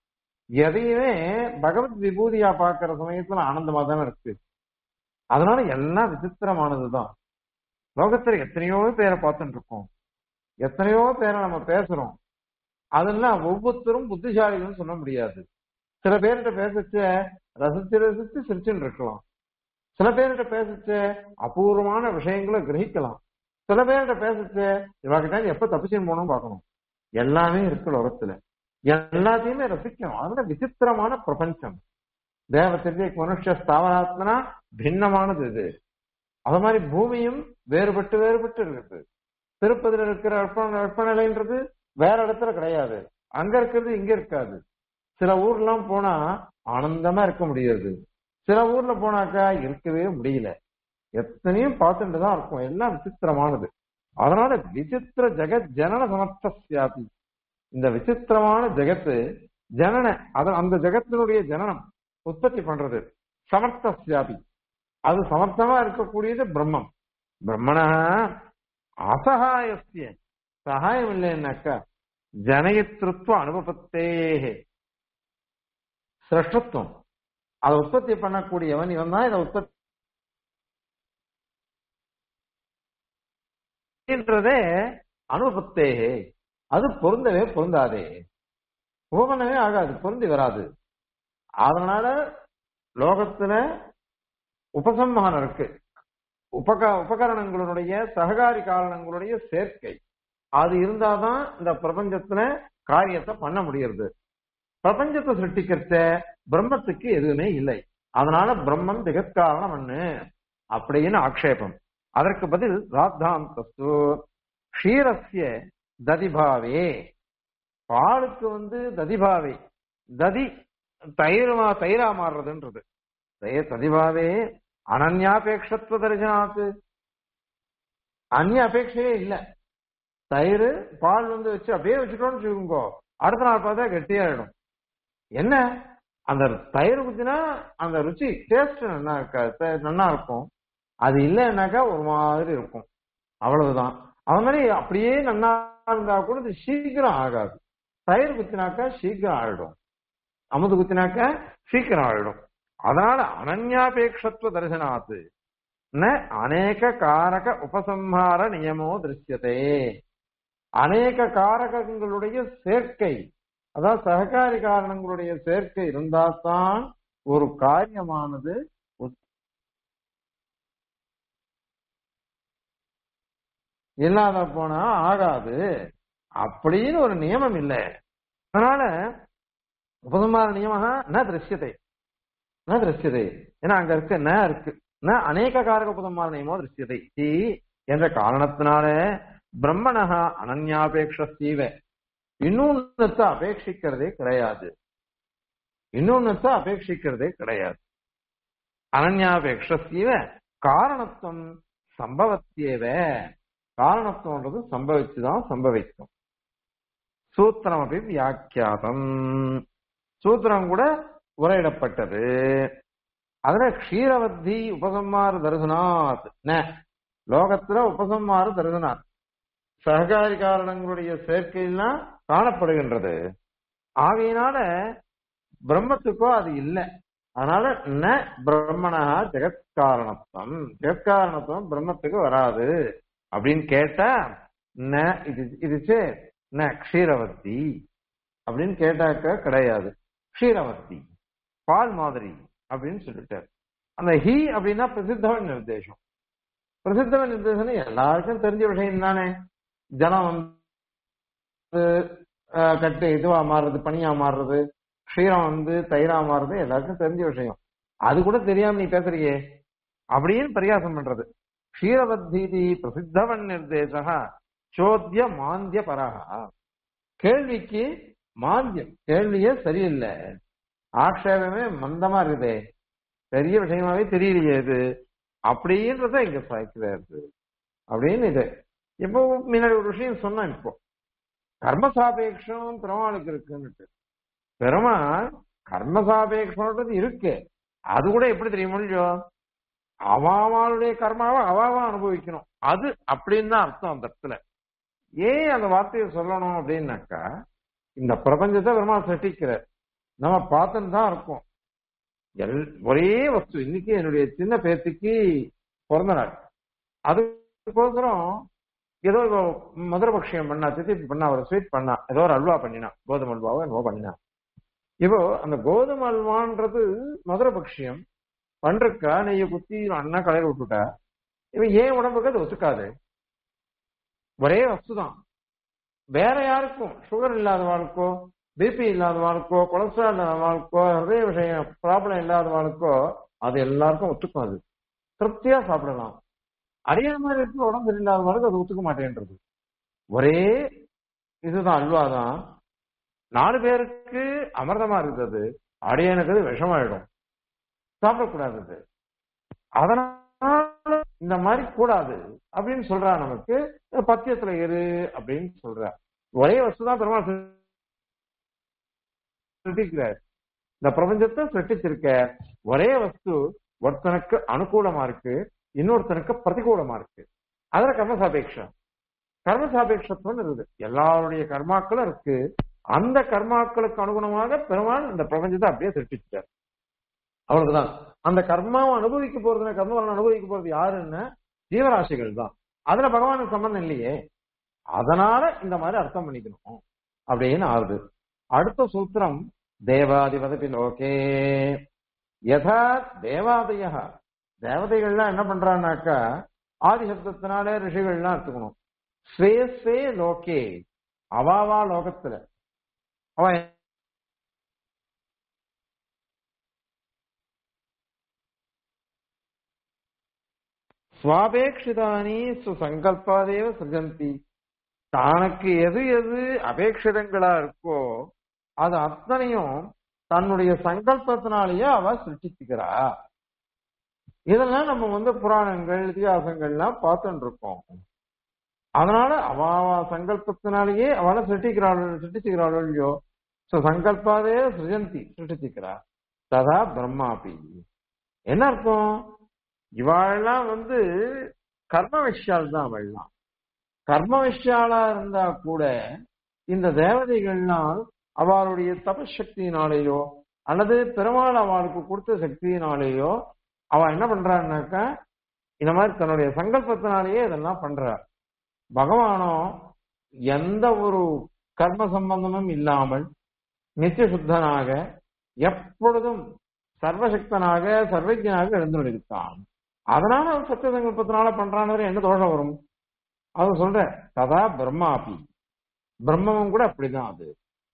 Speaker 1: எதையுமே பகவத் விபூதியா பார்க்கிற சமயத்துல ஆனந்தமா தானே இருக்கு அதனால எல்லாம் விசித்திரமானதுதான் லோகத்துல எத்தனையோ பேரை பார்த்துட்டு இருக்கோம் எத்தனையோ பேரை நம்ம பேசுறோம் அதெல்லாம் ஒவ்வொருத்தரும் புத்திசாலிகள்னு சொல்ல முடியாது சில பேர்கிட்ட பேசச்ச ரசிச்சு ரசிச்சு சிரிச்சுன்னு இருக்கலாம் சில பேர்கிட்ட பேசச்ச அபூர்வமான விஷயங்களை கிரகிக்கலாம் சில பேர்கிட்ட பேசச்ச இவகிட்ட எப்ப தப்பிச்சுன்னு போகணும் பார்க்கணும் எல்லாமே இருக்கு லோகத்துல எல்லாத்தையுமே ரசிக்கணும் அதுல விசித்திரமான பிரபஞ்சம் தேவத்திற்கு மனுஷ ஸ்தாவராத்மனா பின்னமானது இது அது மாதிரி பூமியும் வேறுபட்டு வேறுபட்டு இருக்குது திருப்பதியில இருக்கிற வெப்ப வெப்பநிலைன்றது வேற இடத்துல கிடையாது அங்க இருக்கிறது இங்க இருக்காது சில ஊர்லாம் போனா ஆனந்தமா இருக்க முடியாது சில ஊர்ல போனாக்கா இருக்கவே முடியல எத்தனையும் பார்த்துட்டு தான் இருக்கும் எல்லாம் விசித்திரமானது அதனால விசித்திர ஜெகத் ஜனன சமர்த்தசியாபி இந்த விசித்திரமான ஜெகத்து ஜனன அத அந்த ஜெகத்தினுடைய ஜனனம் உற்பத்தி பண்றது சமர்த்தசியாபி அது சமர்த்தமா இருக்கக்கூடியது பிரம்மம் பிரம்மணா அசகாயஸ்ய சகாயம் இல்லைன்னாக்கா ஜனயத்திருத்துவ அனுபவத்தே சிரஷ்டத்துவம் அதை உற்பத்தி பண்ணக்கூடியவன் இவன் தான் இதை உற்பத்தி என்றதே அனுபவத்தே அது பொருந்தவே பொருந்தாதே உபமனமே ஆகாது பொருந்தி வராது அதனால லோகத்துல உபசம்மானம் இருக்கு உபக உபகரணங்களுடைய சககாரி காரணங்களுடைய சேர்க்கை அது இருந்தாதான் இந்த பிரபஞ்சத்துல காரியத்தை பண்ண முடியறது பிரபஞ்சத்தை சிருஷ்டிக்கிறத பிரம்மத்துக்கு எதுவுமே இல்லை அதனால பிரம்மம் ஜெகத்காரணம் அண்ணு அப்படின்னு ஆக்ஷேபம் அதற்கு பதில் ராத்தாந்தஸ்து க்ஷீரஸ்ய ததிபாவே பாலுக்கு வந்து ததிபாவே ததி தயிரமா தயிரா மாறுறதுன்றது தயிர் ததிபாவே அனன்யாபேட்சத்துவ தரிசனாத்து அந்நிய அபேட்சையே இல்ல தயிர் பால் வந்து வச்சு அப்படியே வச்சுட்டோம்னு வச்சுக்கோங்க அடுத்த நாள் பார்த்தா கெட்டியாயிடும் என்ன அந்த தயிர் ஊத்தினா அந்த ருச்சி டேஸ்ட் நல்லா இருக்கா நல்லா இருக்கும் அது இல்லைன்னாக்கா ஒரு மாதிரி இருக்கும் அவ்வளவுதான் அது மாதிரி அப்படியே நல்லா இருந்தா கூட இது சீக்கிரம் ஆகாது தயிர் குத்தினாக்கா சீக்கிரம் ஆயிடும் அமுது குத்தினாக்கா சீக்கிரம் ஆயிடும் அதனால அனன்யாபேட்சத்துவ தரிசனாத்து ந அநேக காரக உபசம்ஹார நியமோ திருஷ்யதே அநேக காரகங்களுடைய சேர்க்கை அதாவது சககாரி காரணங்களுடைய சேர்க்கை இருந்தால்தான் ஒரு காரியமானது இல்லாத போனா ஆகாது அப்படின்னு ஒரு நியமம் இல்லை அதனால உபசம்ஹார நியமக ந திருஷ்யத்தை ந திருஷ்யதை ஏன்னா அங்க இருக்கு ந இருக்கு ந அநேக காரக உபசம்ஹார நியமோ திருஷ்யதை தி என்ற காரணத்தினால பிரம்மணஹா அனன்யாபேட்சீவ இன்னொன்னத்தை அபேட்சிக்கிறதே கிடையாது இன்னொன்னத்தை அபேட்சிக்கிறதே கிடையாது அனன்யாபேட்சீவ காரணத்துவம் சம்பவத்தியவ காரணத்துவன்றது சம்பவிச்சுதான் சம்பவிக்கும் சூத்திரம் அப்படி வியாக்கியாதம் சூத்திரம் கூட உரையிடப்பட்டது அதுல க்ஷீரவத்தி உபசம்மாறு தரிசனாத் ந லோகத்துல உபசம்மாறு தரிசனாத் சககாரி காரணங்களுடைய சேர்க்கையெல்லாம் காணப்படுகின்றது ஆகையினால பிரம்மத்துக்கோ அது இல்லை அதனால ந பிரம்மணா ஜெகத்காரணத்துவம் ஜெகத்காரணத்துவம் பிரம்மத்துக்கு வராது அப்படின்னு கேட்டா ந இது இதுச்சு ந க்ஷீரவத்தி அப்படின்னு கேட்டாக்க கிடையாது க்ஷீரவத்தி பால் மாதிரி அப்படின்னு சொல்லிட்டார் அந்த ஹி அப்படின்னா பிரசித்தவன் நிர்தேசம் பிரசித்தவன் நிர்தேசம் எல்லாருக்கும் தெரிஞ்ச விஷயம் தானே ஜலம் வந்து கட்டு இதுவா மாறுறது பனியா மாறுறது க்ஷீரம் வந்து தயிரா மாறுறது எல்லாருக்கும் தெரிஞ்ச விஷயம் அது கூட தெரியாம நீ பேசுறியே அப்படின்னு பரிகாசம் பண்றது க்ஷீரவத்தீதி பிரசித்தவன் நிர்தேசா சோத்திய மாந்திய பரகா கேள்விக்கு மாந்தியம் கேள்வியே சரியில்லை ஆக்ஷேபமே மந்தமா இருக்குதே பெரிய விஷயமாவே தெரியலையே இது அப்படின்றத இங்க சாய்க்கிறாரு அப்படின்னு இது இப்போ முன்னாடி ஒரு விஷயம் சொன்னேன் இப்போ கர்மசாபேட்சம் பெருமாளுக்கு இருக்குன்னுட்டு பெருமாள் கர்மசாபேட்சம்ன்றது இருக்கு அது கூட எப்படி தெரியும் முடியும் அவாவாளுடைய கர்மாவை அவாவா அனுபவிக்கணும் அது அப்படின்னு தான் அர்த்தம் அந்த இடத்துல ஏன் அந்த வார்த்தையை சொல்லணும் அப்படின்னாக்கா இந்த பிரபஞ்சத்தை பெருமாள் சிருஷ்டிக்கிறார் நம்ம பார்த்துன்னு தான் இருக்கோம் எல் ஒரே வஸ்து இன்னைக்கு என்னுடைய சின்ன பேத்திக்கு பிறந்த நாள் அதுக்கோசரம் ஏதோ இவ மதுரபக்ஷியம் பண்ணா தித்தி பண்ணா ஒரு ஸ்வீட் பண்ணா ஏதோ ஒரு அல்வா பண்ணினா கோதுமை அல்வாவோ என்னவோ பண்ணினா இப்போ அந்த கோதுமை அல்வான்றது மதுரபக்ஷியம் பண்றக்கா நெய்ய குத்தி அண்ணா கலையில விட்டுட்டா இவன் ஏன் உடம்புக்கு அது ஒத்துக்காது ஒரே வஸ்து தான் வேற யாருக்கும் சுகர் இல்லாதவாளுக்கோ பிபி இல்லாதவாளுக்கோ கொலஸ்ட்ரால் இல்லாதவாளுக்கோ ஹிருதய விஷயம் ப்ராப்ளம் இல்லாதவாளுக்கோ அது எல்லாருக்கும் ஒத்துக்கும் அது திருப்தியா சாப்பிடலாம் அதே மாதிரி இருக்க உடம்பு சரியில்லாதவாளுக்கு அது ஒத்துக்க மாட்டேன்றது ஒரே இதுதான் அல்வா தான் நாலு பேருக்கு அமிர்தமா இருக்குது அடையனுக்கு அது விஷமாயிடும் சாப்பிடக்கூடாது அது அதனால இந்த மாதிரி கூடாது அப்படின்னு சொல்றா நமக்கு பத்தியத்துல இரு அப்படின்னு சொல்றா ஒரே வஸ்துதான் பெருமாள் சிருஷ்டிக்கிறார் இந்த பிரபஞ்சத்தை சிருஷ்டிச்சிருக்க ஒரே வஸ்து ஒருத்தனுக்கு அனுகூலமா இருக்கு இன்னொருத்தனுக்கு பிரதிகூலமா இருக்கு அதுல கர்மசாபேட்சம் கர்மசாபேட்சத்துவம் இருக்குது எல்லாருடைய கர்மாக்களும் இருக்கு அந்த கர்மாக்களுக்கு அனுகுணமாக பெருமாள் இந்த பிரபஞ்சத்தை அப்படியே சிருஷ்டிச்சார் அவ்வளவுதான் அந்த கர்மாவை அனுபவிக்க போறது கர்மபலன் அனுபவிக்க போறது யாருன்னு ஜீவராசிகள் தான் அதுல பகவானுக்கு சம்பந்தம் இல்லையே அதனால இந்த மாதிரி அர்த்தம் பண்ணிக்கணும் அப்படின்னு ஆகுது அடுத்த சூத்திரம் தேவாதிபதி லோகே யதா தேவாதய தேவதைகள்லாம் என்ன பண்றான்னாக்கா ஆதி சப்தத்தினாலே ரிஷிகள்லாம் எடுத்துக்கணும் ஸ்வே ஸ்வே லோகே அவாவா லோகத்துல அவன் சுவாபேட்சிதானி சுசங்கல்பாதேவ சிருஜந்தி தனக்கு எது எது அபேட்சிதங்களா இருக்கோ அது அத்தனையும் தன்னுடைய சங்கல்பத்தினாலேயே அவ சிருஷ்டிச்சுக்கிறா இதெல்லாம் நம்ம வந்து புராணங்கள் இதிகாசங்கள்லாம் பார்த்துட்டு இருக்கோம் அதனால அவ சங்கல்பத்தினாலேயே அவளை சிருஷ்டிக்கிறாள் சிருஷ்டிச்சுக்கிறாள் இல்லையோ சோ சங்கல்பாதே சிருஜந்தி சிருஷ்டிச்சுக்கிறா ததா பிரம்மாபி என்ன அர்த்தம் இவாள்லாம் வந்து கர்ம விஷயால் தான் அவள்லாம் கர்ம விஷயாலா இருந்தா கூட இந்த தேவதைகள்னால் அவளுடைய தபசக்தியினாலேயோ அல்லது பெருமாள் அவளுக்கு கொடுத்த சக்தியினாலேயோ அவ என்ன பண்றான்னாக்கா இந்த மாதிரி தன்னுடைய சங்கல்பத்தினாலேயே இதெல்லாம் பண்றா பகவானோ எந்த ஒரு கர்ம சம்பந்தமும் இல்லாமல் நித்திய சுத்தனாக எப்பொழுதும் சர்வசக்தனாக சர்வஜனாக எழுந்துள்ளான் அதனால அவன் சத்திய சங்கல்பத்தினால பண்றான்னு என்ன தோஷம் வரும் அது சொல்ற கதா பிரம்மாபி பிரம்மமும் கூட அப்படிதான் அது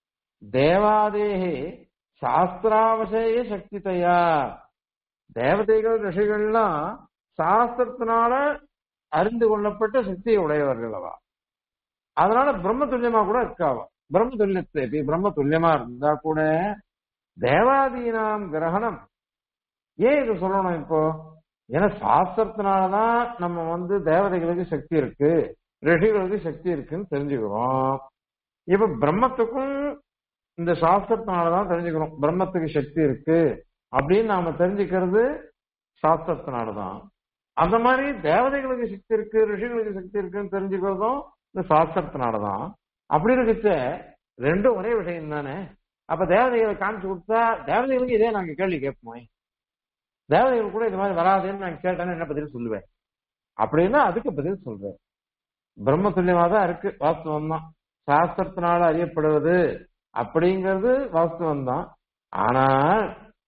Speaker 1: தேவாதேகே சாஸ்திராவசேய சக்திதையா தேவதைகள் ரிஷிகள்லாம் சாஸ்திரத்தினால அறிந்து கொள்ளப்பட்ட சக்தியை உடையவர்கள் அவா அதனால பிரம்ம துல்லியமா கூட இருக்காவா பிரம்ம துல்லியத்தை பிரம்ம துல்லியமா இருந்தா கூட தேவாதீனாம் கிரகணம் ஏன் இது சொல்லணும் இப்போ ஏன்னா சாஸ்திரத்தினாலதான் நம்ம வந்து தேவதைகளுக்கு சக்தி இருக்கு ரிஷிகளுக்கு சக்தி இருக்குன்னு தெரிஞ்சுக்கிறோம் இப்ப பிரம்மத்துக்கும் இந்த சாஸ்திரத்தினாலதான் தெரிஞ்சுக்கிறோம் பிரம்மத்துக்கு சக்தி இருக்கு அப்படின்னு நாம தெரிஞ்சுக்கிறது சாஸ்திரத்தினாலதான் அந்த மாதிரி தேவதைகளுக்கு சக்தி இருக்கு ரிஷிகளுக்கு சக்தி இருக்குன்னு தெரிஞ்சுக்கிறதும் இந்த சாஸ்திரத்தினாலதான் அப்படி இருக்கச்ச ரெண்டும் ஒரே விஷயம் தானே அப்ப தேவதைகளை காமிச்சு கொடுத்தா தேவதைகளுக்கு இதே நாங்க கேள்வி கேட்போம் தேவதைகள் கூட இது மாதிரி வராதுன்னு நான் கேட்டேன்னு என்ன பதில் சொல்லுவேன் அப்படின்னா அதுக்கு பதில் சொல்றேன் பிரம்ம துல்லியமா தான் இருக்கு வாஸ்தவம் தான் சாஸ்திரத்தினால அறியப்படுவது அப்படிங்கிறது வாஸ்தவம் தான் ஆனால்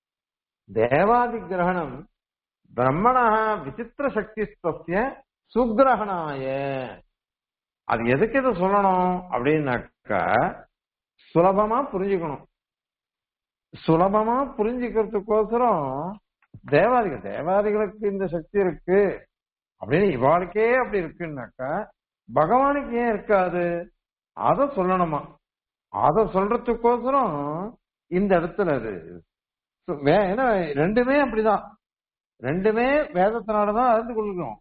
Speaker 1: தேவாதி கிரகணம் பிரம்மணா விசித்திர சக்தி சுக்கிரகணாய அது எதுக்கு இது சொல்லணும் அப்படின்னாக்கா சுலபமா புரிஞ்சுக்கணும் சுலபமா புரிஞ்சுக்கிறதுக்கோசரம் தேவாதிகள் தேவாதிகளுக்கு இந்த சக்தி இருக்கு அப்படின்னு இவாளுக்கே அப்படி இருக்குன்னாக்கா பகவானுக்கு ஏன் இருக்காது அத சொல்லணுமா அத சொல்றதுக்கோசரம் இந்த இடத்துல அது ஏன்னா ரெண்டுமே அப்படிதான் ரெண்டுமே வேதத்தினாலதான் அறிந்து கொள்கிறோம்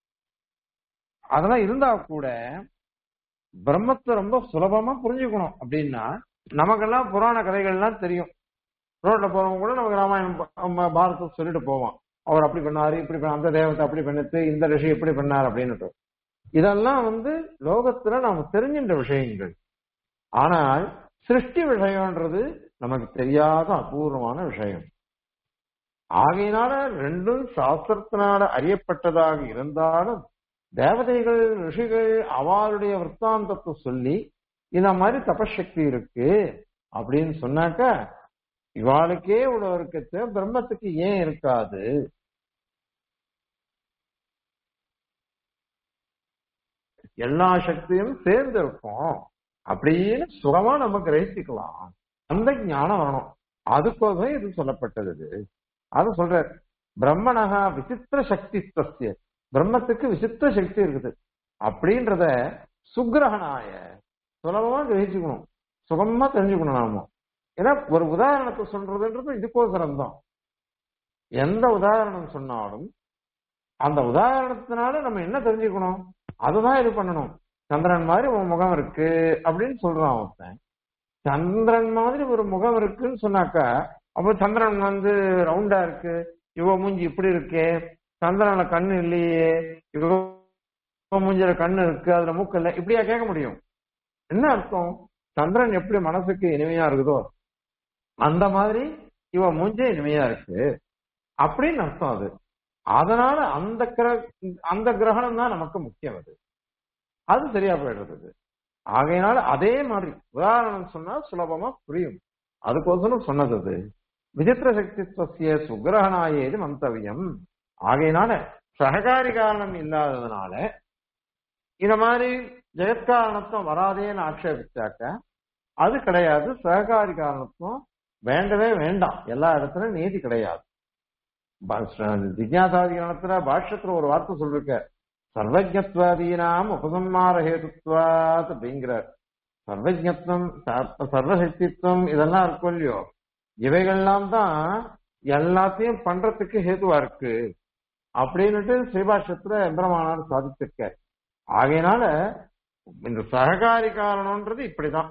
Speaker 1: அதெல்லாம் இருந்தா கூட பிரம்மத்தை ரொம்ப சுலபமா புரிஞ்சுக்கணும் அப்படின்னா நமக்கெல்லாம் புராண கதைகள்லாம் தெரியும் ரோட்ல போறவங்க கூட நமக்கு ராமாயணம் பாரதம் சொல்லிட்டு போவோம் அவர் அப்படி பண்ணாரு இப்படி பண்ண அந்த தேவத்தை அப்படி பண்ணிட்டு இந்த ரிஷி இப்படி பண்ணார் அப்படின்னுட்டு இதெல்லாம் வந்து லோகத்துல நாம தெரிஞ்சின்ற விஷயங்கள் ஆனால் சிருஷ்டி விஷயம்ன்றது நமக்கு தெரியாத அபூர்வமான விஷயம் ஆகையினால ரெண்டும் சாஸ்திரத்தினால அறியப்பட்டதாக இருந்தாலும் தேவதைகள் ரிஷிகள் அவளுடைய விற்த்தாந்தத்தை சொல்லி இந்த மாதிரி தபசக்தி இருக்கு அப்படின்னு சொன்னாக்க இவாளுக்கே இவ்வளவு இருக்கிறது பிரம்மத்துக்கு ஏன் இருக்காது எல்லா சக்தியும் சேர்ந்து இருக்கும் அப்படின்னு சுகமா நம்ம கிரகிச்சுக்கலாம் அந்த ஞானம் வரணும் அதுக்கோசம் இது சொல்லப்பட்டது இது அது சொல்ற பிரம்மணகா விசித்திர சக்தி தஸ்ய பிரம்மத்துக்கு விசித்திர சக்தி இருக்குது அப்படின்றத சுக்கிரகனாய சுலபமா கிரகிச்சுக்கணும் சுகமா தெரிஞ்சுக்கணும் நாம ஏன்னா ஒரு உதாரணத்தை சொல்றதுன்றது இதுக்கோசரம் தான் எந்த உதாரணம் சொன்னாலும் அந்த உதாரணத்தினால நம்ம என்ன தெரிஞ்சுக்கணும் அதுதான் இது பண்ணணும் சந்திரன் மாதிரி உன் முகம் இருக்கு அப்படின்னு சொல்றான் ஒருத்தன் சந்திரன் மாதிரி ஒரு முகம் இருக்குன்னு சொன்னாக்கா அப்ப சந்திரன் வந்து ரவுண்டா இருக்கு இவ மூஞ்சி இப்படி இருக்கே சந்திரன்ல கண்ணு இல்லையே இவ மூஞ்சில கண்ணு இருக்கு அதுல மூக்கு இல்லை இப்படியா கேட்க முடியும் என்ன அர்த்தம் சந்திரன் எப்படி மனசுக்கு இனிமையா இருக்குதோ அந்த மாதிரி இவ மூஞ்சே இனிமையா இருக்கு அப்படின்னு அர்த்தம் அது அதனால அந்த கிர அந்த கிரகணம் தான் நமக்கு முக்கியம் அது அது சரியா போயிடுறது ஆகையினால அதே மாதிரி உதாரணம் சொன்னா சுலபமா புரியும் அதுக்கோசரம் சொன்னது அது விசித்திர சக்தித்வசிய சுக்கிரகனாயேது மந்தவியம் ஆகையினால சககாரி காரணம் இல்லாததுனால இந்த மாதிரி ஜெகத்காரணத்துவம் வராதேன்னு ஆட்சேபிச்சாக்க அது கிடையாது சககாரி காரணத்துவம் வேண்டவே வேண்டாம் எல்லா இடத்துலயும் நீதி கிடையாது ஜிக்யாசாதி காலத்துல பாஷ்யத்துல ஒரு வார்த்தை சொல்லிருக்க சர்வஜத்வாதீனாம் உபசம்மார ஹேதுத்வாத் அப்படிங்கிறார் சர்வஜத்வம் சர்வசக்தித்வம் இதெல்லாம் இருக்கும் இல்லையோ இவைகள்லாம் தான் எல்லாத்தையும் பண்றதுக்கு ஹேதுவா இருக்கு அப்படின்னுட்டு ஸ்ரீபாஷ்யத்துல எம்பிரமானார் சாதிச்சிருக்க ஆகையினால இந்த சககாரி காரணம்ன்றது இப்படிதான்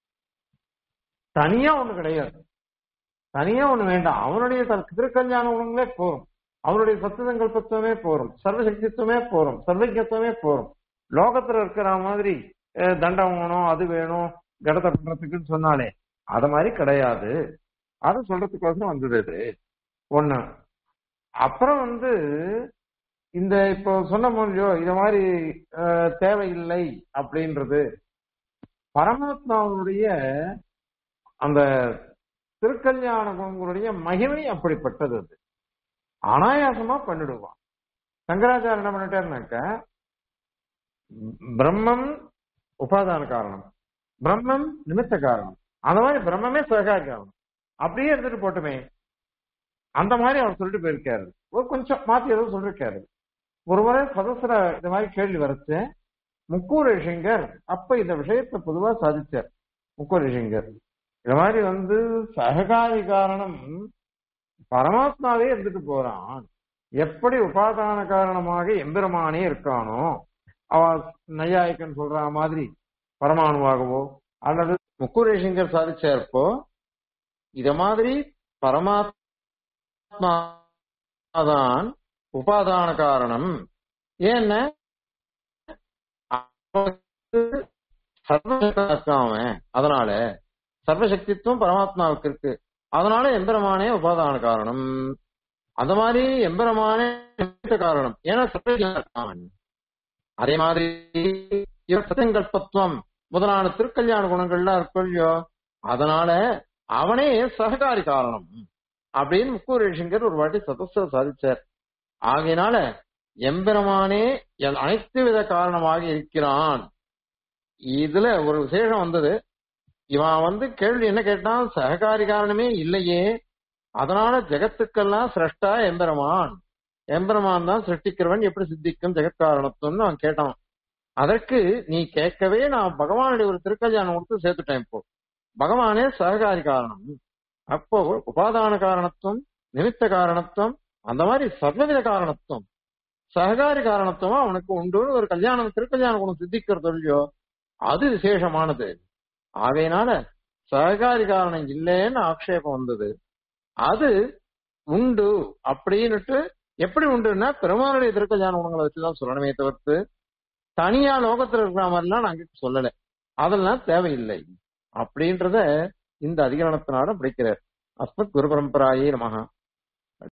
Speaker 1: தனியா ஒண்ணு கிடையாது தனியா ஒண்ணு வேண்டாம் அவனுடைய திருக்கல்யாண குணங்களே போரும் அவனுடைய சத்துசங்கல்பத்துவமே போரும் சர்வசக்தித்துவமே போரும் சர்வஜத்துவமே போரும் லோகத்துல இருக்கிற மாதிரி தண்டம் வேணும் அது வேணும் கடத்தை பண்றதுக்குன்னு சொன்னாலே அது மாதிரி கிடையாது அது சொல்றதுக்கோசரம் வந்தது இது ஒண்ணு அப்புறம் வந்து இந்த இப்போ சொன்ன மொழியோ இது மாதிரி தேவையில்லை அப்படின்றது பரமாத்மாவுடைய அந்த திருக்கல்யாண குணங்களுடைய மகிமை அப்படிப்பட்டது அது அனாயாசமா பண்ணிடுவான் சங்கராச்சாரம் என்ன பண்ணிட்டாருனாக்க பிரம்மம் உபாதான காரணம் பிரம்மம் நிமித்த காரணம் அந்த மாதிரி பிரம்மமே சககாரி காரணம் அப்படியே எடுத்துட்டு போட்டுமே அந்த மாதிரி அவர் சொல்லிட்டு போயிருக்காரு ஒரு கொஞ்சம் மாத்தி ஏதோ சொல்லிருக்காரு ஒரு முறை சதசர இந்த மாதிரி கேள்வி வரச்சு முக்கூர் ரிஷிங்கர் அப்ப இந்த விஷயத்தை பொதுவா சாதிச்சார் முக்கூர் ரிஷிங்கர் இந்த மாதிரி வந்து சககாரி காரணம் பரமாத்மாவே இருந்துட்டு போறான் எப்படி உபாதான காரணமாக எம்பெருமானே இருக்கானோ அவ நையாயிக்கன் சொல்ற மாதிரி பரமாணுவாகவோ அல்லது முக்குரேஷங்கர் சாதிச்சார்ப்போ இத மாதிரி பரமாத்மாதான் உபாதான காரணம் ஏன்னா சர்வசக்தி அதனால சர்வசக்தித்துவம் பரமாத்மாவுக்கு இருக்கு அதனால எம்பெருமானே உபாதான காரணம் அந்த மாதிரி எம்பெருமானே காரணம் ஏன்னா சர்வஜான் அதே மாதிரி இவர் சதங்கல்பத்துவம் முதலான திருக்கல்யாண குணங்கள்லாம் இருக்கும் இல்லையோ அதனால அவனே சககாரி காரணம் அப்படின்னு முக்கூர் ரிஷிங்கர் ஒரு வாட்டி சதஸ்த சாதிச்சார் ஆகையினால எம்பெருமானே அனைத்து வித காரணமாக இருக்கிறான் இதுல ஒரு விசேஷம் வந்தது இவன் வந்து கேள்வி என்ன கேட்டான் சககாரி காரணமே இல்லையே அதனால ஜெகத்துக்கெல்லாம் சிரஷ்டா எம்பெருமான் எம்பெருமான் தான் சிருஷ்டிக்கிறவன் எப்படி சித்திக்கும் ஜெகத்காரணத்துவம்னு அவன் கேட்டான் அதற்கு நீ கேட்கவே நான் பகவானுடைய ஒரு திருக்கல்யாணம் கொடுத்து சேர்த்துட்டேன் இப்போ பகவானே சககாரி காரணம் அப்போ உபாதான காரணத்துவம் நிமித்த காரணத்துவம் அந்த மாதிரி சர்வவித காரணத்துவம் சககாரி காரணத்துவமா அவனுக்கு உண்டுன்னு ஒரு கல்யாணம் திருக்கல்யாண குணம் சித்திக்கிறது இல்லையோ அது விசேஷமானது ஆகையினால சககாரி காரணம் இல்லைன்னு ஆக்ஷேபம் வந்தது அது உண்டு அப்படின்னுட்டு எப்படி உண்டுன்னா பெருமானுடைய திருக்கல்யாண குணங்களை வச்சுதான் சொல்லணுமே தவிர்த்து தனியா லோகத்துல இருக்கிற மாதிரிலாம் நாங்க சொல்லல அதெல்லாம் தேவையில்லை அப்படின்றத இந்த அதிகரணத்தினால படிக்கிறார் அஸ்மத் குரு பரம்பராயே நமகா